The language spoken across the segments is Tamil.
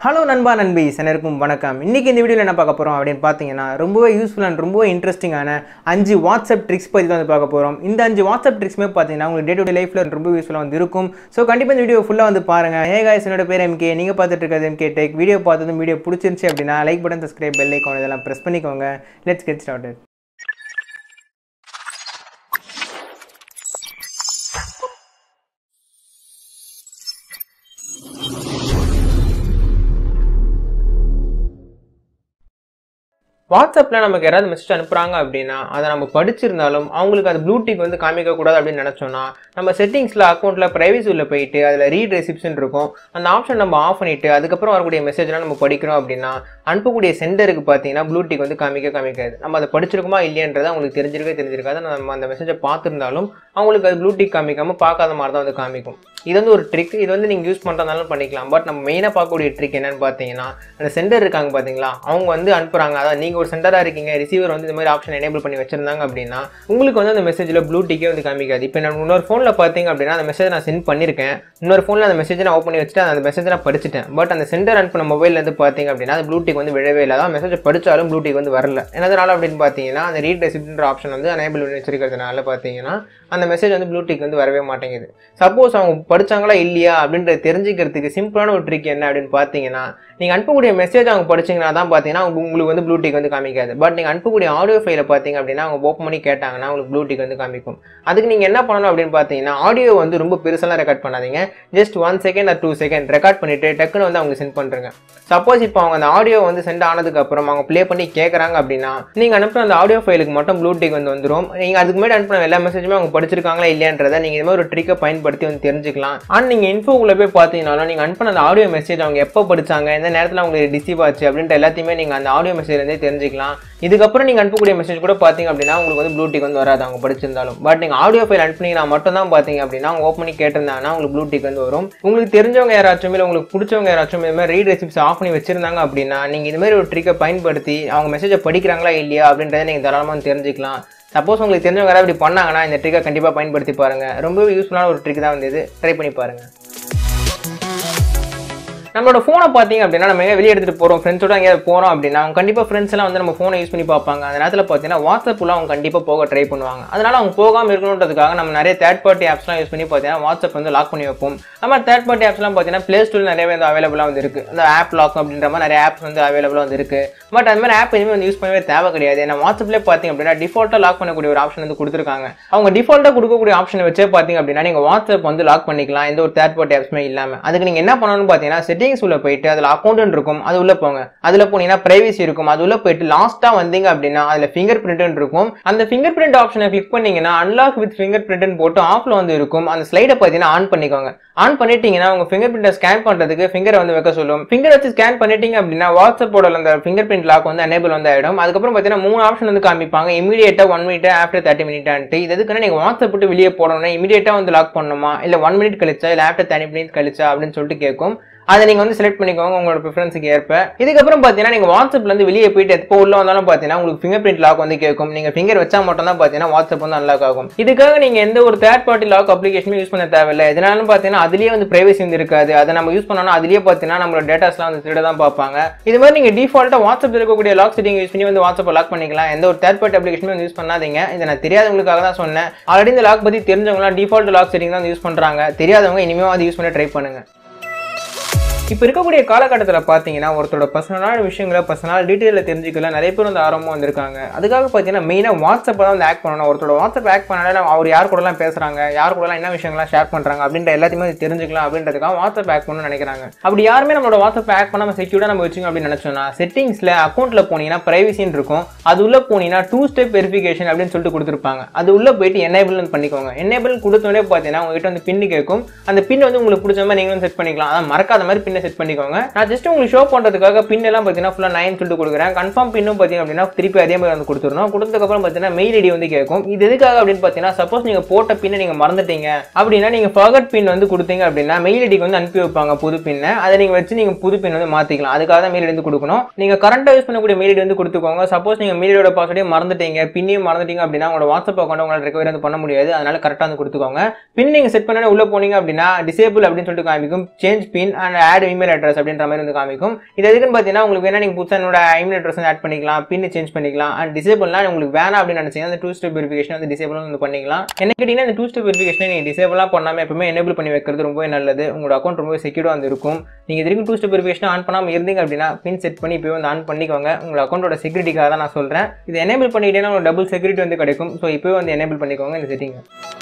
ஹலோ நண்பா நண்பீஸ் அனைவருக்கும் வணக்கம் இன்றைக்கி இந்த வீடியோவில் என்ன பார்க்க போகிறோம் அப்படின்னு பார்த்தீங்கன்னா ரொம்பவே யூஸ்ஃபுல் அண்ட் ரொம்பவே இன்ட்ரெஸ்டிங்கான அஞ்சு வாட்ஸ்அப் ட்ரிக்ஸ் பற்றி தான் வந்து பார்க்க போகிறோம் இந்த அஞ்சு வாட்ஸ்அப் ட்ரிக்ஸ்மே பார்த்தீங்கன்னா உங்களுக்கு டே டு டே லைஃப்பில் ரொம்ப யூஸ்ஃபுல்லாக வந்து இருக்கும் ஸோ கண்டிப்பாக இந்த வீடியோ ஃபுல்லாக வந்து பாருங்கள் ஏ guys என்னோட பேர் எம்கே நீங்கள் பார்த்துட்டு இருக்கிறது எம்கே டெக் வீடியோ பார்த்ததும் வீடியோ பிடிச்சிருந்துச்சி அப்படின்னா like button subscribe bell icon இதெல்லாம் ப்ரெஸ் பண்ணிக்கோங்க லெட்ஸ் கெட் ஸ்டார்டட் வாட்ஸ்அப்பில் நமக்கு யாராவது மெசேஜ் அனுப்புகிறாங்க அப்படின்னா அதை நம்ம படிச்சிருந்தாலும் அவங்களுக்கு அது ப்ளூடிக் வந்து காமிக்கக்கூடாது அப்படின்னு நினச்சோன்னா நம்ம செட்டிங்ஸில் அக்கௌண்ட்டில் ப்ரைவசி உள்ள போயிட்டு அதில் ரீட் ரெசிப்ஷன் இருக்கும் அந்த ஆப்ஷன் நம்ம ஆஃப் பண்ணிவிட்டு அதுக்கப்புறம் வரக்கூடிய மெசேஜ்லாம் நம்ம படிக்கிறோம் அப்படின்னா அனுப்பக்கூடிய சென்டருக்கு பார்த்தீங்கன்னா ப்ளூடிக் வந்து காமிக்க காமிக்காது நம்ம அதை படிச்சிருக்குமா இல்லையன்றதை அவங்களுக்கு தெரிஞ்சிருக்கவே தெரிஞ்சிருக்காது நம்ம அந்த மெசேஜை பார்த்துருந்தாலும் அவங்களுக்கு அது ப்ளூடிக் காமிக்காமல் பார்க்காத மாதிரி தான் வந்து காமிக்கும் இது வந்து ஒரு ட்ரிக் இது வந்து நீங்கள் யூஸ் பண்ணுறதுனாலும் பண்ணிக்கலாம் பட் நம்ம மெயினாக பார்க்கக்கூடிய ட்ரிக் என்னன்னு பார்த்தீங்கன்னா அந்த சென்டர் இருக்காங்க பார்த்தீங்களா அவங்க வந்து அனுப்புகிறாங்க அதாவது நீங்கள் ஒரு சென்டராக இருக்கீங்க ரிசீவர் வந்து இந்த மாதிரி ஆப்ஷன் எனேபிள் பண்ணி வச்சிருந்தாங்க அப்படின்னா உங்களுக்கு வந்து அந்த மெசேஜில் ப்ளூ டிக்கே வந்து காமிக்காது இப்போ நான் இன்னொரு ஃபோனில் பார்த்தீங்க அப்படின்னா அந்த மெசேஜ் நான் சென்ட் பண்ணியிருக்கேன் இன்னொரு ஃபோனில் அந்த மெசேஜ் நான் ஓப்பன் பண்ணி வச்சுட்டு அந்த மெசேஜ் நான் படிச்சிட்டேன் பட் அந்த சென்டர் அனுப்பின மொபைல்லேருந்து பார்த்தீங்க அப்படின்னா அந்த ப்ளூ டிக் வந்து விழவே இல்லை அதான் மெசேஜ் படித்தாலும் ப்ளூ டிக் வந்து வரல என்னதுனால அப்படின்னு பார்த்தீங்கன்னா அந்த ரீட் ரெசிப்ட்ன்ற ஆப்ஷன் வந்து எனேபிள் பண்ணி வச்சிருக்கிறதுனால பார்த்தீங்கன்னா அந்த மெசேஜ் வந்து ப்ளூ டிக் வந்து வரவே மாட்டேங்குது சப்போஸ் அவங்க படிச்சாங்களா இல்லையா அப்படின்றத தெரிஞ்சுக்கிறதுக்கு சிம்பிளான ஒரு ட்ரிக் என்ன அப்படின்னு பார்த்தீங்கன்னா நீங்கள் அனுப்பக்கூடிய மெசேஜ் அவங்க படிச்சிங்கன்னா தான் பார்த்தீங்கன்னா அவங்க உங்களுக்கு வந்து ப்ளூடிக் வந்து காமிக்காது பட் நீங்கள் அனுப்பக்கூடிய ஆடியோ ஃபைலை பார்த்தீங்க அப்படின்னா அவங்க ஓப்பன் பண்ணி கேட்டாங்கன்னா உங்களுக்கு ப்ளூடிக் வந்து காமிக்கும் அதுக்கு நீங்கள் என்ன பண்ணணும் அப்படின்னு பார்த்தீங்கன்னா ஆடியோ வந்து ரொம்ப பெருசெல்லாம் ரெக்கார்ட் பண்ணாதீங்க just one second or two second record பண்ணிவிட்டு டக்குன்னு வந்து அவங்க சென்ட் பண்ணுறங்க சப்போஸ் இப்போ அவங்க அந்த ஆடியோ வந்து சென்ட் ஆனதுக்கப்புறம் அவங்க ப்ளே பண்ணி கேட்குறாங்க அப்படின்னா நீங்கள் அனுப்புன அந்த ஆடியோ ஃபைலுக்கு மட்டும் ப்ளூடிக் வந்து வந்துடும் நீங்கள் அதுக்கு முன்னாடி அனுப்பின எல்லா மெசேஜுமே அவங்க படிச்சிருக்காங்களா இல்லையான்றதை நீங்கள் இது மாதிரி ஒரு ட்ரிக்கை பயன்படுத்தி வந்து தெரிஞ்சுக்கலாம் ஆனால் நீங்கள் இன்ஃபோக்குள்ளே போய் பார்த்தீங்கன்னாலும் நீங்கள் அனுப்பின அந்த ஆடியோ மெசேஜ் அவங்க எப்போ படிச்சாங்க எந்த நேரத்தில் அவங்களுக்கு ரிசீவ் ஆச்சு அப்படின்ற எல்லாத்தையுமே நீங்கள் அந்த ஆடியோ மெசேஜ்லேருந்தே தெரிஞ்சுக்கலாம் இதுக்கப்புறம் நீங்கள் அனுப்பக்கூடிய மெசேஜ் கூட பார்த்தீங்க அப்படின்னா உங்களுக்கு வந்து ப்ளூடிக் வந்து வராது அவங்க படிச்சிருந்தாலும் பட் நீங்கள் ஆடியோ ஃபைல் அனுப்புனீங்கன்னா மட்டும் தான் பார்த்தீங்க அப்படின்னா அவங்க ஓப்பன் பண்ணி கேட்டிருந்தாங்கன்னா உங்களுக்கு ப்ளூடிக் வந்து வரும் உங்களுக்கு தெரிஞ்சவங்க யாராச்சும் இல்லை உங்களுக்கு பிடிச்சவங்க யாராச்சும் இது மாதிரி ரீட் ரெசிப்ஸ் ஆஃப் பண்ணி வச்சிருந்தாங்க அப்படின்னா நீங்கள் இது மாதிரி ஒரு ட்ரிக்கை பயன்படுத்தி அவங்க மெசேஜை படிக்கிறாங்களா இல்லையா அப்படின்றத நீங்கள் தாராளமாக தெரிஞ்சுக்கலாம் சப்போஸ் உங்களுக்கு தெரிஞ்சவங்க யாராவது இப்படி பண்ணாங்கன்னா இந்த ட்ரிக்கை கண்டிப்பாக பயன்படுத்தி பாருங்கள் ரொம்பவே யூஸ்ஃபுல்லான ஒரு ட்ரிக் தான் வந்து இது ட்ரை பண்ணி பாருங்கள் நம்மளோட ஃபோனை பார்த்தீங்க அப்படின்னா நம்ம எங்கே வெளியே எடுத்துகிட்டு போகிறோம் ஃப்ரெண்ட்ஸோட எங்கேயாவது போகிறோம் அப்படின்னா அவங்க கண்டிப்பாக ஃப்ரெண்ட்ஸ் எல்லாம் வந்து நம்ம ஃபோனை யூஸ் பண்ணி பார்ப்பாங்க அந்த நேரத்தில் பார்த்தீங்கன்னா வாட்ஸ்அப்பில் அவங்க கண்டிப்பாக போக ட்ரை பண்ணுவாங்க அதனால் அவங்க போகாமல் இருக்கணுன்றதுக்காக நம்ம நிறைய தேர்ட் பார்ட்டி ஆப்ஸ்லாம் யூஸ் பண்ணி பார்த்தீங்கன்னா வாட்ஸ்அப் வந்து லாக் பண்ணி வைப்போம் நம்ம தேர்ட் பார்ட்டி ஆப்ஸ்லாம் பார்த்தீங்கன்னா ப்ளே ஸ்டோரில் நிறையவே வந்து அவைலபிளாக வந்து இருக்குது அந்த ஆப் லாக் அப்படின்ற மாதிரி நிறைய ஆப்ஸ் வந்து அவைலபிளாக வந்து இருக்குது பட் அந்த மாதிரி ஆப் எதுவுமே வந்து யூஸ் பண்ணவே தேவை கிடையாது ஏன்னா வாட்ஸ்அப்லேயே பார்த்தீங்க அப்படின்னா டிஃபால்ட்டாக லாக் பண்ணக்கூடிய ஒரு ஆப்ஷன் வந்து கொடுத்துருக்காங்க அவங்க டிஃபால்ட்டாக கொடுக்கக்கூடிய ஆப்ஷனை வச்சே பார்த்தீங்க அப்படின்னா நீங்கள் வாட்ஸ்அப் வந்து லாக் பண்ணிக்கலாம் எந்த ஒரு தேர்ட் பார்ட்டி ஆப்ஸுமே இல்லாமல் அதுக்கு நீங்கள் என்ன பண்ணணும்னு பார்த்தீங்கன்னா செட்டிங்ஸ் உள்ள போயிட்டு அதில் அக்கௌண்ட் இருக்கும் அது உள்ள போங்க அதில் போனீங்கன்னா பிரைவசி இருக்கும் அது உள்ள போயிட்டு லாஸ்ட்டாக வந்தீங்க அப்படின்னா அதில் ஃபிங்கர் பிரிண்ட் இருக்கும் அந்த ஃபிங்கர் பிரிண்ட் ஆப்ஷனை கிளிக் பண்ணீங்கன்னா அன்லாக் வித் ஃபிங்கர் பிரிண்ட் போட்டு ஆஃப்ல வந்து இருக்கும் அந்த ஸ்லைடை பார்த்தீங்கன்னா ஆன் பண்ணிக்கோங்க ஆன் பண்ணிட்டீங்கன்னா உங்க ஃபிங்கர் பிரிண்டை ஸ்கேன் பண்றதுக்கு ஃபிங்கரை வந்து வைக்க சொல்லும் ஃபிங்கர் வச்சு ஸ்கேன் பண்ணிட்டீங்க அப்படின்னா வாட்ஸ்அப்போட அந்த ஃபிங்கர் பிரிண்ட் லாக் வந்து எனேபிள் வந்து ஆயிடும் அதுக்கப்புறம் பார்த்தீங்கன்னா மூணு ஆப்ஷன் வந்து காமிப்பாங்க immediately one minute after thirty minute இது எதுக்குன்னா நீங்க வாட்ஸ்அப் விட்டு வெளியே போடணும் இமீடியட்டா வந்து லாக் பண்ணணுமா இல்ல ஒன் மினிட் கழிச்சா இல்ல ஆஃப்டர் தேர்ட்டி மினிட் கழிச்சா அப்படின்னு சொல்லிட்டு கேட்கும் அதை நீங்கள் வந்து செலக்ட் பண்ணிக்கோங்க உங்களோட ப்ரிஃபரன்ஸுக்கு ஏற்ப இதுக்கப்புறம் பார்த்தீங்கன்னா நீங்கள் வாட்ஸ்அப்லேருந்து வெளியே போயிட்டு எப்போ உள்ள வந்தாலும் பார்த்தீங்கன்னா உங்களுக்கு ஃபிங்கர் பிரிண்ட் லாக் வந்து கேட்கும் நீங்கள் ஃபிங்கர் வச்சா மட்டும் தான் பார்த்தீங்கன்னா வாட்ஸ்அப் வந்து அன்லாக் ஆகும் இதுக்காக நீங்கள் எந்த ஒரு தேர்ட் பார்ட்டி லாக் அப்ளிகேஷனும் யூஸ் பண்ண தேவையில்லை இதனாலும் பார்த்தீங்கன்னா அதுலேயே வந்து பிரைவசி வந்து இருக்காது அதை நம்ம யூஸ் பண்ணோம்னா அதுலேயே பார்த்தீங்கன்னா நம்மளோட டேட்டாஸ்லாம் வந்து திருட தான் பார்ப்பாங்க இது மாதிரி நீங்கள் டிஃபால்ட்டாக வாட்ஸ்அப் இருக்கக்கூடிய லாக் செட்டிங் யூஸ் பண்ணி வந்து வாட்ஸ்அப் லாக் பண்ணிக்கலாம் எந்த ஒரு தேர்ட் பார்ட்டி அப்ளிகேஷனும் வந்து யூஸ் பண்ணாதீங்க இதை நான் தெரியாதவங்களுக்காக தான் சொன்னேன் ஆல்ரெடி இந்த லாக் பற்றி தெரிஞ்சவங்களாம் டிஃபால்ட் லாக் செட்டிங் தான் யூஸ் பண்ணுறாங்க தெரியாதவங்க இனிமேல் அதை யூஸ் பண்ண ட்ரை பண்ணுங்க இப்போ இருக்கக்கூடிய காலகட்டத்தில் பார்த்தீங்கன்னா ஒருத்தரோட பர்சனலான விஷயங்களை பர்சனல் டீட்டெயிலில் தெரிஞ்சுக்கல நிறைய பேர் வந்து ஆர்வமாக வந்திருக்காங்க அதுக்காக பார்த்தீங்கன்னா மெயினாக வாட்ஸ்அப்பை தான் வந்து ஆக்ட் பண்ணணும் ஒருத்தரோட வாட்ஸ்அப் ஆக்ட் பண்ணாலே அவர் யார் கூடலாம் பேசுகிறாங்க யார் கூடலாம் என்ன விஷயங்கள்லாம் ஷேர் பண்ணுறாங்க அப்படின்ற எல்லாத்தையுமே வந்து தெரிஞ்சுக்கலாம் அப்படின்றதுக்காக வாட்ஸ்அப் ஆக்ட் பண்ணணும்னு நினைக்கிறாங்க அப்படி யாருமே நம்மளோட வாட்ஸ்அப் ஆக்ட் பண்ணாமல் செக்யூர்டாக நம்ம வச்சுங்க அப்படின்னு நினச்சோம்னா செட்டிங்ஸில் அக்கௌண்ட்டில் போனீங்கன்னா ப்ரைவசின்னு இருக்கும் அது உள்ளே போனீங்கன்னா டூ ஸ்டெப் வெரிஃபிகேஷன் அப்படின்னு சொல்லிட்டு கொடுத்துருப்பாங்க அது உள்ளே போயிட்டு எனேபிள் பண்ணிக்கோங்க எனேபிள் கொடுத்தோடனே பார்த்தீங்கன்னா உங்ககிட்ட வந்து பின்னு கேட்கும் அந்த பின் வந்து உங்களுக்கு பிடிச்ச மாதிரி நீங்களும் செட் பண்ணிக்கலாம் அதான் மறக்காத மாதிரி பின்னை செட் பண்ணிக்கோங்க நான் ஜஸ்ட் உங்களுக்கு ஷோ பண்ணுறதுக்காக பின் எல்லாம் பார்த்தீங்கன்னா ஃபுல்லாக நைன் சொல்லிட்டு கொடுக்குறேன் கன்ஃபார்ம் பின்னும் பார்த்தீங்க அப்படின்னா திருப்பி அதே மாதிரி வந்து கொடுத்துருணும் கொடுத்ததுக்கப்புறம் பார்த்தீங்கன்னா மெயில் ஐடி வந்து கேட்கும் இது எதுக்காக அப்படின்னு பார்த்தீங்கன்னா சப்போஸ் நீங்கள் போட்ட பின்னை நீங்கள் மறந்துட்டீங்க அப்படின்னா நீங்கள் ஃபர்கட் பின் வந்து கொடுத்தீங்க அப்படின்னா மெயில் ஐடிக்கு வந்து அனுப்பி வைப்பாங்க புது பின்னை அதை நீங்கள் வச்சு நீங்கள் புது பின் வந்து மாற்றிக்கலாம் அதுக்காக தான் மெயில் ஐடி வந்து கொடுக்கணும் நீங்கள் கரண்ட்டாக யூஸ் பண்ணக்கூடிய மெயில் ஐடி வந்து கொடுத்துக்கோங்க சப்போஸ் நீங்கள் மெயில் ஐடியோட பாஸ்வேர்டையும் மறந்துட்டீங்க பின்னையும் மறந்துட்டீங்க அப்படின்னா உங்களோட வாட்ஸ்அப் அக்கௌண்ட் உங்களால் ரெக்கவரி வந்து பண்ண முடியாது அதனால கரெக்டாக வந்து கொடுத்துக்கோங்க பின் நீங்கள் செட் பண்ண உள்ள போனீங்க அப்படின்னா டிசேபிள் அப்படின்னு சொல்லிட்டு காமிக்கும் change pin and add add email address அப்படின்ற மாதிரி வந்து காமிக்கும் இது எதுக்குன்னு பார்த்தீங்கன்னா உங்களுக்கு வேணா நீங்கள் புதுசாக என்னோட இமெயில் அட்ரஸ் வந்து ஆட் பண்ணிக்கலாம் பின் சேஞ்ச் பண்ணிக்கலாம் அண்ட் டிசேபிள்லாம் உங்களுக்கு வேணாம் அப்படின்னு நினச்சிங்கன்னா அந்த டூ ஸ்டெப் வெரிஃபிகேஷன் வந்து டிசேபிள் வந்து பண்ணிக்கலாம் என்ன கேட்டிங்கன்னா இந்த டூ ஸ்டெப் வெரிஃபிகேஷன் நீங்கள் டிசேபிளாக பண்ணாமல் எப்பவுமே எனேபிள் பண்ணி வைக்கிறது ரொம்பவே நல்லது உங்களோட அக்கௌண்ட் ரொம்ப செக்யூராக வந்து இருக்கும் நீங்கள் இது வரைக்கும் டூ ஸ்டெப் வெரிஃபிகேஷன் ஆன் பண்ணாமல் இருந்தீங்க அப்படின்னா பின் செட் பண்ணி இப்போ வந்து ஆன் பண்ணிக்கோங்க உங்களோட அக்கௌண்ட்டோட செக்யூரிட்டிக்காக தான் நான் சொல்கிறேன் இது எனேபிள் பண்ணிட்டேன்னா உங்களுக்கு டபுள் செக்யூரிட்டி வந்து கிடைக்கும் ஸோ இப்போவே வந்து எனேபிள் பண்ணிக்கோங்க இந்த செட்டிங்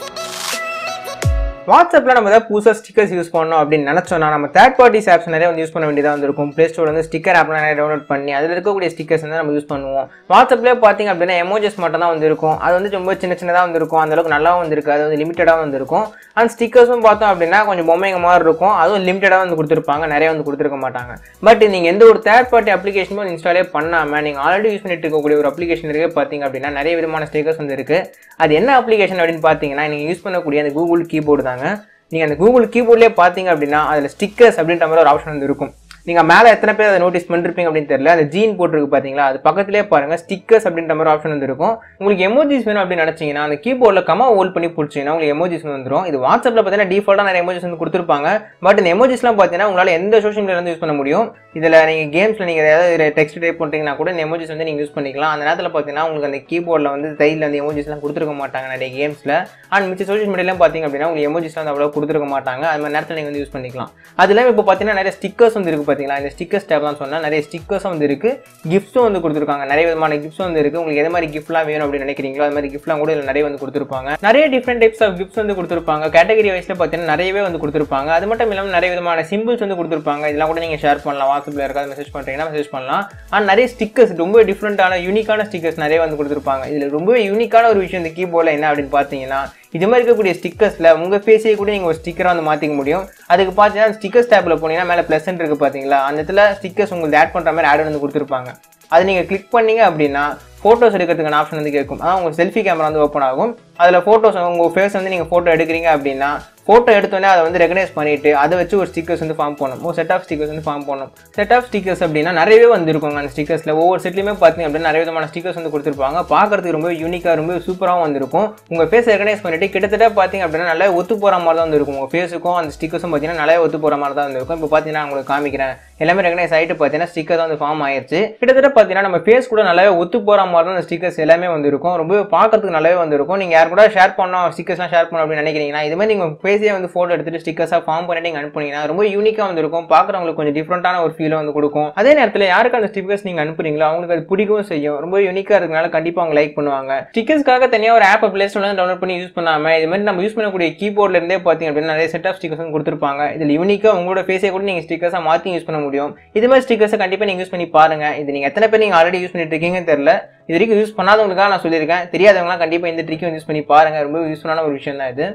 வாட்ஸ்அப்பில் நம்ம ஏதாவது புதுசாக ஸ்டிக்கர்ஸ் யூஸ் பண்ணோம் அப்படின்னு நினச்சோம்னா நம்ம தேர்ட் பார்ட்டிஸ் ஆப்ஸ் நிறைய வந்து யூஸ் பண்ண வேண்டியதாக வந்திருக்கும் ப்ளே ஸ்டோர் வந்து ஸ்டிக்கர் ஆப்லாம் நிறைய டவுன்லோட் பண்ணி அதில் இருக்கக்கூடிய ஸ்டிக்கர்ஸ் வந்து நம்ம யூஸ் பண்ணுவோம் வாட்ஸ்அப்லேயே பார்த்தீங்க அப்படின்னா எமோஜஸ் மட்டும் தான் வந்து இருக்கும் அது வந்து ரொம்ப சின்ன சின்னதாக வந்துருக்கும் அந்தளவுக்கு நல்லாவும் வந்திருக்கு அது வந்து லிமிட்டடாக வந்திருக்கும் அந்த ஸ்டிக்கர்ஸும் பார்த்தோம் அப்படின்னா கொஞ்சம் பொம்மைங்க மாதிரி இருக்கும் அதுவும் லிமிட்டடாக வந்து கொடுத்துருப்பாங்க நிறைய வந்து கொடுத்துருக்க மாட்டாங்க பட் நீங்கள் எந்த ஒரு தேர்ட் பார்ட்டி அப்ளிகேஷனும் இன்ஸ்டாலே பண்ணாமல் நீங்கள் ஆல்ரெடி யூஸ் பண்ணிட்டு இருக்கக்கூடிய ஒரு அப்ளிகேஷன் இருக்கு பார்த்தீங்க அப்படின்னா நிறைய விதமான ஸ்டிக்கர்ஸ் வந்து இருக்கு அது என்ன அப்ளிகேஷன் அப்படின்னு பார்த்தீங்கன்னா நீங்கள் யூஸ் பண்ணக்கூடிய அந்த கூகுள் கீபோர்டு தாங்க நீங்கள் அந்த கூகுள் கீபோர்ட்லேயே பார்த்தீங்க அப்படின்னா அதில் ஸ்டிக்கர்ஸ் அப்படின்ற மாதிரி ஒரு ஆப்ஷன் வந்து இருக்கும் நீங்கள் மேலே எத்தனை பேர் அதை நோட்டீஸ் பண்ணிருப்பீங்க அப்படின்னு தெரியல அந்த ஜீன் போட்டிருக்கு பார்த்தீங்களா அது பக்கத்துலேயே பாருங்கள் ஸ்டிக்கர்ஸ் அப்படின்ற மாதிரி ஆப்ஷன் வந்து இருக்கும் உங்களுக்கு எமோஜிஸ் வேணும் அப்படின்னு நினச்சிங்கன்னா அந்த கீபோர்டில் கமா ஹோல்ட் பண்ணி பிடிச்சிங்கன்னா உங்களுக்கு எமோஜிஸ் வந்துடும் இது வாட்ஸ்அப்பில் பார்த்தீங்கன்னா டிஃபால்ட்டாக நிறைய எமோஜிஸ் வந்து கொடுத்துருப்பாங்க பட் இந்த எமோஜிஸ்லாம் பார்த்தீங்கன்னா உங்களால் எந்த சோஷியல் மீடியா வந்து யூஸ் பண்ண முடியும் இதில் நீங்கள் கேம்ஸில் நீங்கள் ஏதாவது டெக்ஸ்ட் டைப் பண்ணுறீங்கன்னா கூட இந்த எமோஜிஸ் வந்து நீங்கள் யூஸ் பண்ணிக்கலாம் அந்த நேரத்தில் பார்த்தீங்கன்னா உங்களுக்கு அந்த கீபோர்டில் வந்து சைடில் அந்த எமோஜிஸ்லாம் கொடுத்துருக்க மாட்டாங்க நிறைய கேம்ஸில் அண்ட் மிச்ச சோஷியல் மீடியாலாம் பார்த்தீங்க அப்படின்னா உங்களுக்கு எமோஜிஸ்லாம் வந்து அவ்வளோ கொடுத்துருக்க மாட்டாங்க அது மாதிரி நேரத்தில் நீங்கள் வந்து யூஸ் பண்ணிக்கலாம் அது இல்லாமல் இப்போ பார்த்தீங்கன்னா நிறைய ஸ்டிக்கர்ஸ் வந்து இருக்குது பார்த்தீங்களா இந்த ஸ்டிக்கர்ஸ் டேப் தான் சொன்னால் நிறைய ஸ்டிக்கர்ஸும் வந்து இருக்குது கிஃப்ட்ஸும் வந்து கொடுத்துருக்காங்க நிறைய விதமான கிஃப்ட்ஸும் வந்து இருக்குது உங்களுக்கு எது மாதிரி கிஃப்ட்லாம் வேணும் அப்படின்னு நினைக்கிறீங்களோ அது மாதிரி கிஃப்ட்லாம் கூட இதில் நிறைய வந்து கொடுத்துருப்பாங்க நிறைய டிஃப்ரெண்ட் டைப்ஸ் ஆஃப் கிஃப்ட்ஸ் வந்து கொடுத்துருப்பாங்க கேட்டகரி வைஸில் பார்த்தீங்கன்னா நிறையவே வந்து கொடுத்துருப்பாங்க அது மட்டும் இல்லாமல் நிறைய விதமான சிம்பிள்ஸ் வந்து கொடுத்துருப்பாங்க இதெல்லாம் கூட நீங்கள் ஷேர் பண்ணலாம் வாட்ஸ்அப்பில் இருக்காது மெசேஜ் பண்ணுறீங்கன்னா மெசேஜ் பண்ணலாம் அண்ட் நிறைய ஸ்டிக்கர்ஸ் ரொம்ப டிஃப்ரெண்ட்டான யூனிக்கான ஸ்டிக்கர்ஸ் நிறைய வந்து கொடுத்துருப்பாங்க இதில் ரொம்பவே யூனிக்கான ஒரு விஷயம் இந்த கீபோர்டில் என்ன அப்படின்னு பார்த்தீங்கன்னா இது மாதிரி இருக்கக்கூடிய ஸ்டிக்கர்ஸில் உங்கள் ஃபேஸையே கூட நீங்கள் ஒரு ஸ்டிக்கராக வந்து மாற்றிக்க முடியும் அதுக்கு பார்த்தீங்கன்னா ஸ்டிக்கர்ஸ் டேப்பில் போனீங்கன்னா மேலே ப்ளஸ் இருக்குது பார்த்தீங்களா அந்த இடத்துல ஸ்டிக்கர்ஸ் உங்களுக்கு ஆட் பண்ணுற மாதிரி ஆட் வந்து கொடுத்துருப்பாங்க அது நீங்கள் கிளிக் பண்ணீங்க அப்படின்னா ஃபோட்டோஸ் எடுக்கிறதுக்கான ஆப்ஷன் வந்து கேட்கும் அதான் உங்கள் செல்ஃபி கேமரா வந்து ஓப்பன் ஆகும் அதில் ஃபோட்டோஸ் உங்கள் ஃபேஸ் வந்து நீங்கள் ஃபோட்டோ எடுக்கிறீங்க அப்படின்னா ஃபோட்டோ எடுத்தோடனே அதை வந்து ரெகனைஸ் பண்ணிட்டு அதை வச்சு ஒரு ஸ்டிக்கர்ஸ் வந்து ஃபார்ம் பண்ணணும் ஒரு செட் ஆஃப் ஸ்டிக்கர்ஸ் வந்து ஃபார்ம் பண்ணணும் செட் ஆஃப் ஸ்டிக்கர்ஸ் அப்படின்னா நிறையவே வந்துருக்கும் அந்த ஸ்டிக்கர்ஸில் ஒவ்வொரு செட்லையுமே பார்த்தீங்க அப்படின்னா நிறைய விதமான ஸ்டிக்கர்ஸ் வந்து கொடுத்துருப்பாங்க பார்க்கறதுக்கு ரொம்ப யூனிக்காக ரொம்ப சூப்பராகவும் வந்திருக்கும் உங்கள் ஃபேஸ் ரெகனைஸ் பண்ணிட்டு கிட்டத்தட்ட பார்த்தீங்க அப்படின்னா நல்லா ஒத்து போகிற மாதிரி தான் வந்துருக்கும் உங்கள் ஃபேஸுக்கும் அந்த ஸ்டிக்கர்ஸும் பார்த்தீங்கன்னா நல்லா ஒத்து போகிற மாதிரி தான் வந்துருக்கும் இப்போ பார்த்தீங்கன்னா உங்களுக்கு காமிக்கிறேன் எல்லாமே ரெகனைஸ் ஆகிட்டு பார்த்தீங்கன்னா ஸ்டிக்கர் தான் வந்து ஃபார்ம் ஆயிருச்சு கிட்டத்தட்ட பார்த்தீங்கன்னா நம்ம ஃபேஸ் கூட நல்லாவே ஒத்து போகிற மாதிரி தான் அந்த ஸ்டிக்கர்ஸ் எல்லாமே வந்துருக்கும் ரொம்ப பார்க்கறதுக்கு நல்லாவே வந்திருக்கும் நீங்கள் யார் கூட ஷேர் பண்ணோம் ஸ்டிக்கர்ஸ்லாம் ஷேர் பண்ணணும் அப்படின்னு நினைக்கிறீங்கன்னா இது மாதிரி நீங்கள் ஃபேஸே வந்து ஃபோட்டோ எடுத்துட்டு ஸ்டிக்கர்ஸாக ஃபார்ம் பண்ணிட்டு நீங்கள் அனுப்புனீங்கன்னா ரொம்ப யூனிக்காக வந்திருக்கும் பார்க்குறவங்களுக்கு கொஞ்சம் டிஃப்ரெண்ட்டான ஒரு ஃபீலை வந்து கொடுக்கும் அதே நேரத்தில் யாருக்கு அந்த ஸ்டிக்கர்ஸ் நீங்கள் அனுப்புறீங்களோ அவங்களுக்கு அது பிடிக்கவும் செய்யும் ரொம்ப யூனிக்காக இருக்கனால கண்டிப்பாக அவங்க லைக் பண்ணுவாங்க ஸ்டிக்கர்ஸ்க்காக தனியாக ஒரு ஆப்பை பிளே ஸ்டோர்ல டவுன்லோட் பண்ணி யூஸ் பண்ணாமல் இது மாதிரி நம்ம யூஸ் பண்ணக்கூடிய கீபோர்ட்ல இருந்தே பார்த்தீங்க அப்படின்னா நிறைய செட் ஆஃப் ஸ்டிக்கர்ஸ் வந்து கொடுத்துருப்பாங்க இதில் யூனிக்காக உங்களோட ஃபேஸே கூட நீங்கள் ஸ்டிக்கர்ஸாக மாற்றி யூஸ் பண்ண முடியும் இது மாதிரி ஸ்டிக்கர்ஸை கண்டிப்பாக நீங்கள் யூஸ் பண்ணி பாருங்க இது நீங்கள் எத்தனை பேர் நீங்கள் ஆல்ரெடி யூஸ் பண்ணிட்டு இருக்கீங்கன்னு தெரியல இது வரைக்கும் யூஸ் பண்ணாதவங்களுக்காக நான் சொல்லியிருக்கேன் தெரியாதவங்களாம் கண்டிப்பாக இந்த ட்ரிக்கும் யூஸ் பண்ணி பாருங்க ரொம்ப யூஸ்ஃபுல்லான ஒரு விஷயம் தான் இது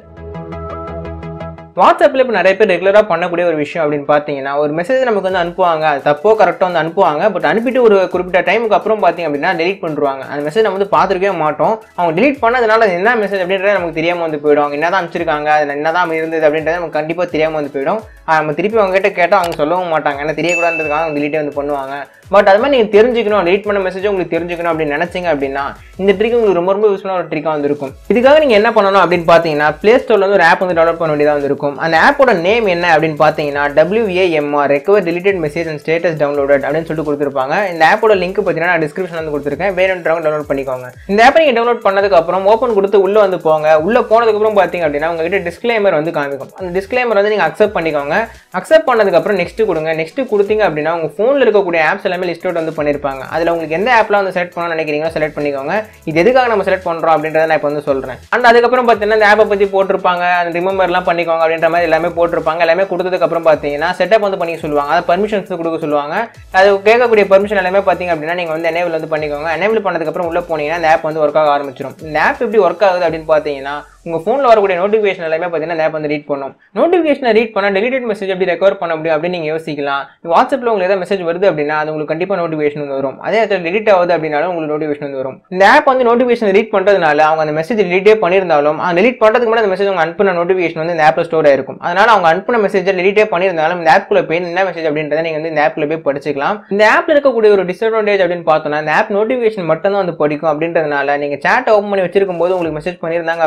வாட்ஸ்அப்பில் இப்போ நிறைய பேர் ரெகுலராக பண்ணக்கூடிய ஒரு விஷயம் அப்படின்னு பார்த்தீங்கன்னா ஒரு மெசேஜ் நமக்கு வந்து அனுப்புவாங்க அது தப்போ கரெக்டாக வந்து அனுப்புவாங்க பட் அனுப்பிட்டு ஒரு குறிப்பிட்ட டைமுக்கு அப்புறம் பார்த்தீங்க அப்படின்னா டெலிட் பண்ணிருவாங்க அந்த மெசேஜ் நம்ம வந்து பார்த்துருக்கவே மாட்டோம் அவங்க டெலிட் பண்ணதுனால அது என்ன மெசேஜ் அப்படின்றது நமக்கு தெரியாமல் வந்து போயிடும் அவங்க என்ன தான் அனுப்பிச்சிருக்காங்க அதில் என்ன தான் இருந்தது அப்படின்றது நமக்கு கண்டிப்பாக தெரியாமல் வந்து போயிடும் நம்ம திருப்பி அவங்க கிட்ட கேட்டால் அவங்க சொல்லவும் மாட்டாங்க ஏன்னா தெரியக்கூடாதுன்றதுக்காக அவங்க டெலிட்டே வந்து பண்ணுவாங்க பட் அது மாதிரி நீங்கள் தெரிஞ்சுக்கணும் டெலிட் பண்ண மெசேஜ் உங்களுக்கு தெரிஞ்சுக்கணும் அப்படின்னு நினைச்சீங்க அப்படின்னா இந்த ட்ரிக் உங்களுக்கு ரொம்ப ரொம்ப யூஸ்ஃபுல்லான ஒரு ட்ரிக்காக வந்துருக்கும் இதுக்காக நீங்கள் என்ன பண்ணணும் அப்படின்னு பார்த்தீங்கன்னா ப்ளே ஸ்டோர்ல வந்து ஒரு ஆப் வந்து டவுன்லோட் பண்ண வேண்டியதாக வந்துருக்கும் அந்த ஆப்போட நேம் என்ன அப்படின்னு பார்த்தீங்கன்னா WAMR recover deleted message and status downloaded அப்படின்னு சொல்லிட்டு கொடுத்துருப்பாங்க இந்த ஆப்போட லிங்க் பார்த்தீங்கன்னா நான் டிஸ்கிரிப்ஷன் வந்து கொடுத்துருக்கேன் வேணுன்றவங்க டவுன்லோட் பண்ணிக்கோங்க இந்த ஆப்பை நீங்கள் டவுன்லோட் பண்ணதுக்கு அப்புறம் ஓப்பன் கொடுத்து உள்ள வந்து போங்க உள்ள போனதுக்கு அப்புறம் பார்த்தீங்க அப்படின்னா உங்ககிட்ட டிஸ்க்ளைமர் வந்து காமிக்கும் அந்த டிஸ்க்ளைமர் வந்து நீங்கள் அக்செப்ட் பண்ணிக்கோங்க அக்செப்ட் பண்ணதுக்கு அப்புறம் நெக்ஸ்ட் கொடுங்க நெக்ஸ்ட் கொடுத்தீங்க அப்படின்னா உங்க ஃபோனில் இருக்கக்கூடிய ஆப்ஸ் எல்லாமே லிஸ்ட் அவுட் வந்து பண்ணியிருப்பாங்க அதில் உங்களுக்கு எந்த ஆப்லாம் வந்து செலக்ட் பண்ணணும்னு நினைக்கிறீங்களோ செலக்ட் பண்ணிக்கோங்க இது எதுக்காக நம்ம செலக்ட் பண்ணுறோம் அப்படின்றத நான் இப்போ வந்து சொல்கிறேன் அண்ட் அதுக்கப்புறம் பார்த்தீங்கன்னா இந்த ஆப்பை பற்றி போட்டிருப்பாங்க அந்த ரிமெம்பர்லாம் பண்ணிக்கோங்க அப்படின்ற மாதிரி எல்லாமே போட்டிருப்பாங்க எல்லாமே கொடுத்ததுக்கு அப்புறம் பார்த்தீங்கன்னா செட்டப் வந்து பண்ணிக்க சொல்லுவாங்க அதை பர்மிஷன்ஸ் கொடுக்க சொல்லுவாங்க அது கேட்கக்கூடிய பர்மிஷன் எல்லாமே பார்த்தீங்க அப்படின்னா நீங்கள் வந்து எனேபிள் வந்து பண்ணிக்கோங்க எனேபிள் பண்ணதுக்கப்புறம் உள்ள போனீங்கன்னா இந்த ஆப் வந்து ஒர்க் ஆக ஆரம்பிச்சிடும் இந்த ஆப் எப்படி ஒர்க் ஆகுது அப்படின்னு பார்த்தீங்கன்னா உங்கள் ஃபோனில் வரக்கூடிய நோட்டிஃபிகேஷன் எல்லாமே பார்த்தீங்கன்னா இந்த ஆப் வந்து ரீட் பண்ணும் நோட்டிஃபிகேஷனை ரீட் பண்ணால் டெலிட்டட் மெசேஜ் எப்படி ரெக்கவர் பண்ண முடியும் அப்படின்னு நீங்கள் யோசிக்கலாம் வாட்ஸ்அப்பில் உங்களுக்கு ஏதாவது மெசேஜ் வருது அப்படின்னா அது உங்களுக்கு கண்டிப்பாக நோட்டிஃபிகேஷன் வந்து வரும் அதே இடத்துல டெலிட் ஆகுது அப்படின்னாலும் உங்களுக்கு நோட்டிஃபிகேஷன் வந்து வரும் இந்த ஆப் வந்து நோட்டிஃபிகேஷன் ரீட் பண்ணுறதுனால அவங்க அந்த மெசேஜ் டெலிட்டே பண்ணியிருந்தாலும் அந்த டெலிட் பண்ணுறதுக்கு முன்னாடி அந்த மெசேஜ் அவங்க அனுப்பின நோட்டிஃபிகேஷன் வந்து இந்த ஆப்பில் ஸ்டோர் ஆயிருக்கும் அதனால அவங்க அனுப்பின மெசேஜை டெலிட்டே பண்ணியிருந்தாலும் இந்த ஆப்குள்ள போய் என்ன மெசேஜ் அப்படின்றத நீங்கள் வந்து இந்த ஆப்ல போய் படிச்சுக்கலாம் இந்த ஆப்ல இருக்கக்கூடிய ஒரு டிஸ்அட்வான்டேஜ் அப்படின்னு பார்த்தோம்னா இந்த ஆப் நோட்டிஃபிகேஷன் மட்டும் தான் வந்து படிக்கும் அப்படின்றதுனால நீங்கள் சேட் ஓப்பன் பண்ணி வச்சிருக்கும் போது உங்களுக்கு மெசேஜ் பண்ணியிருந்தாங்க அப்படின்னா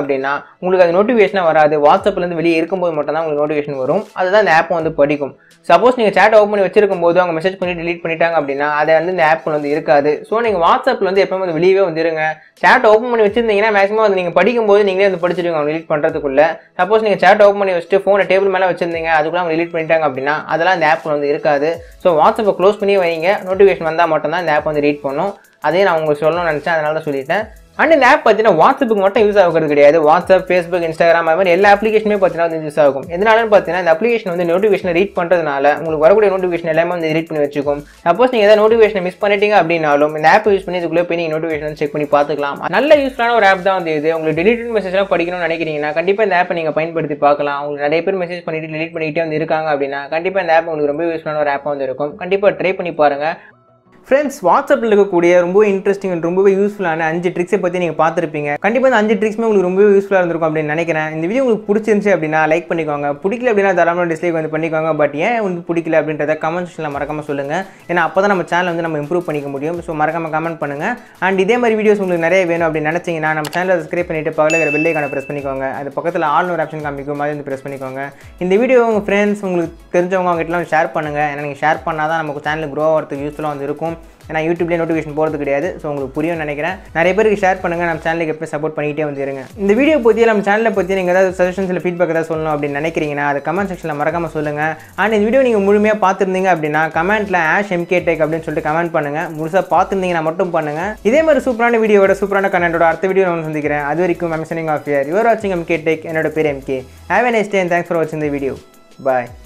உங்களுக்கு அது நோட்டிஃபிகேஷனாக வராது வாட்ஸ்அப்லேருந்து வெளியே இருக்கும்போது மட்டும் தான் உங்களுக்கு நோட்டிஃபிகேஷன் வரும் அதுதான் இந்த ஆப் வந்து படிக்கும் சப்போஸ் நீங்கள் சேட் ஓப்பன் பண்ணி வச்சிருக்கும் போது அவங்க மெசேஜ் பண்ணி delete பண்ணிட்டாங்க அப்படின்னா அதை வந்து இந்த ஆப் வந்து இருக்காது ஸோ நீங்கள் வாட்ஸ்அப்பில் வந்து எப்பவுமே வந்து வெளியவே வந்துருங்க சேட் ஓப்பன் பண்ணி வச்சிருந்தீங்கன்னா மேக்ஸிமம் வந்து நீங்கள் படிக்கும்போது நீங்களே வந்து படிச்சிருங்க அவங்க delete பண்ணுறதுக்குள்ள சப்போஸ் நீங்கள் சேட் ஓப்பன் பண்ணி வச்சுட்டு ஃபோனை டேபிள் மேலே வச்சிருந்தீங்க அதுக்குள்ள அவங்க delete பண்ணிட்டாங்க அப்படின்னா அதெல்லாம் இந்த ஆப் வந்து இருக்காது ஸோ வாட்ஸ்அப்பை க்ளோஸ் பண்ணி வைங்க நோட்டிஃபிகேஷன் வந்தால் மட்டும்தான் இந்த ஆப் வந்து ரீட் பண்ணும் அதையும் நான் உங்களுக்கு சொல்லணும்னு நினச்சேன் அதனால தான் சொல்லிட்டேன் அண்ட் இந்த ஆப் பார்த்தீங்கன்னா வாட்ஸ்அப்புக்கு மட்டும் யூஸ் ஆகிறது கிடையாது வாட்ஸ்அப் ஃபேஸ்புக் இன்ஸ்டாகிராம் அது மாதிரி எல்லா அப்ளிகேஷனுமே பார்த்தீங்கன்னா வந்து யூஸ் ஆகும் எதனாலன்னு பார்த்தீங்கன்னா இந்த அப்ளிகேஷன் வந்து நோட்டிஃபிகேஷன் ரீட் பண்ணுறதுனால உங்களுக்கு வரக்கூடிய நோட்டிஃபிகேஷன் எல்லாமே வந்து ரீட் பண்ணி வச்சுக்கும் சப்போஸ் நீங்கள் ஏதாவது நோட்டிஃபிகேஷன் மிஸ் பண்ணிட்டீங்க அப்படின்னாலும் இந்த ஆப் யூஸ் பண்ணி இதுக்குள்ளே போய் நீங்கள் நோட்டிஃபிகேஷன் செக் பண்ணி பார்த்துக்கலாம் நல்ல யூஸ்ஃபுல்லான ஒரு ஆப் தான் வந்து இது உங்களுக்கு டெலிட்டட் மெசேஜ்லாம் படிக்கணும்னு நினைக்கிறீங்கன்னா கண்டிப்பாக இந்த ஆப்பை நீங்கள் பயன்படுத்தி பார்க்கலாம் உங்களுக்கு நிறைய பேர் மெசேஜ் பண்ணிட்டு delete பண்ணிக்கிட்டே வந்து இருக்காங்க அப்படின்னா கண்டிப்பாக இந்த ஆப் உங்களுக்கு ரொம்ப யூஸ்ஃபுல்லான ஒரு ஆப்பாக வந்து இருக்கும் கண்டிப்பாக ட்ரை பண்ணி பாருங்கள் ஃப்ரெண்ட்ஸ் வாட்ஸ்அப்பில் இருக்கக்கூடிய ரொம்ப இன்ட்ரெஸ்டிங் and ரொம்பவே யூஸ்ஃபுல்லான அஞ்சு ட்ரிக்ஸை பற்றி நீங்கள் பார்த்துருப்பீங்க கண்டிப்பாக இந்த அஞ்சு ட்ரிக்ஸுமே உங்களுக்கு ரொம்பவே யூஸ்ஃபுல்லாக இருந்திருக்கும் அப்படின்னு நினைக்கிறேன் இந்த வீடியோ உங்களுக்கு பிடிச்சிருந்துச்சு அப்படின்னா லைக் பண்ணிக்கோங்க பிடிக்கல அப்படின்னா தாராளமாக டிஸ்லைக் வந்து பண்ணிக்கோங்க பட் ஏன் வந்து பிடிக்கல அப்படின்றத கமெண்ட் செக்ஷனில் மறக்காம சொல்லுங்கள் ஏன்னா அப்போ தான் நம்ம சேனல் வந்து நம்ம இம்ப்ரூவ் பண்ணிக்க முடியும் ஸோ மறக்காம கமெண்ட் பண்ணுங்கள் அண்ட் இதே மாதிரி வீடியோஸ் உங்களுக்கு நிறைய வேணும் அப்படின்னு நினச்சிங்கன்னா நம்ம சேனலை சப்ஸ்கிரைப் பண்ணிட்டு பக்கத்தில் இருக்கிற பெல்லைக்கான ப்ரெஸ் பண்ணிக்கோங்க அது பக்கத்தில் ஆல் ஒரு ஆப்ஷன் காமிக்கும் மாதிரி வந்து ப்ரெஸ் பண்ணிக்கோங்க இந்த வீடியோ உங்கள் ஃப்ரெண்ட்ஸ் உங்களுக்கு தெரிஞ்சவங்க அவங்ககிட்டலாம் ஷேர் பண்ணுங்கள் ஏன்னா நீங்கள் ஷேர் பண்ணால் தான் நமக்கு சேனல் க்ரோ ஆகிறதுக்கு யூஸ்ஃபுல்லாக வந்து இருக்கும் ஏன்னா யூடியூப்லேயே நோட்டிஃபிகேஷன் போகிறது கிடையாது ஸோ உங்களுக்கு புரியும்னு நினைக்கிறேன் நிறைய பேருக்கு ஷேர் பண்ணுங்கள் நம்ம சேனலுக்கு எப்போ சப்போர்ட் பண்ணிகிட்டே வந்து இருங்க இந்த வீடியோ பற்றி நம்ம சேனலை பற்றி நீங்கள் ஏதாவது சஜஷன்ஸ் இல்லை ஃபீட்பேக் ஏதாவது சொல்லணும் அப்படின்னு நினைக்கிறீங்கன்னா அது கமெண்ட் செக்ஷனில் மறக்காமல் சொல்லுங்கள் அண்ட் இந்த வீடியோ நீங்கள் முழுமையாக பார்த்துருந்தீங்க அப்படின்னா கமெண்ட்டில் ஆஷ் எம்கே டெக் அப்படின்னு சொல்லிட்டு கமெண்ட் பண்ணுங்கள் முழுசாக பார்த்துருந்தீங்கன்னா மட்டும் பண்ணுங்கள் இதே மாதிரி சூப்பரான வீடியோவோட சூப்பரான கண்டென்ட்டோட அடுத்த வீடியோ நான் சந்திக்கிறேன் அது வரைக்கும் I'm signing off here you're வாட்சிங் எம்கே டெக் என்னோட பேர் MK have a nice day thanks for வாட்சிங் த வீடியோ பாய்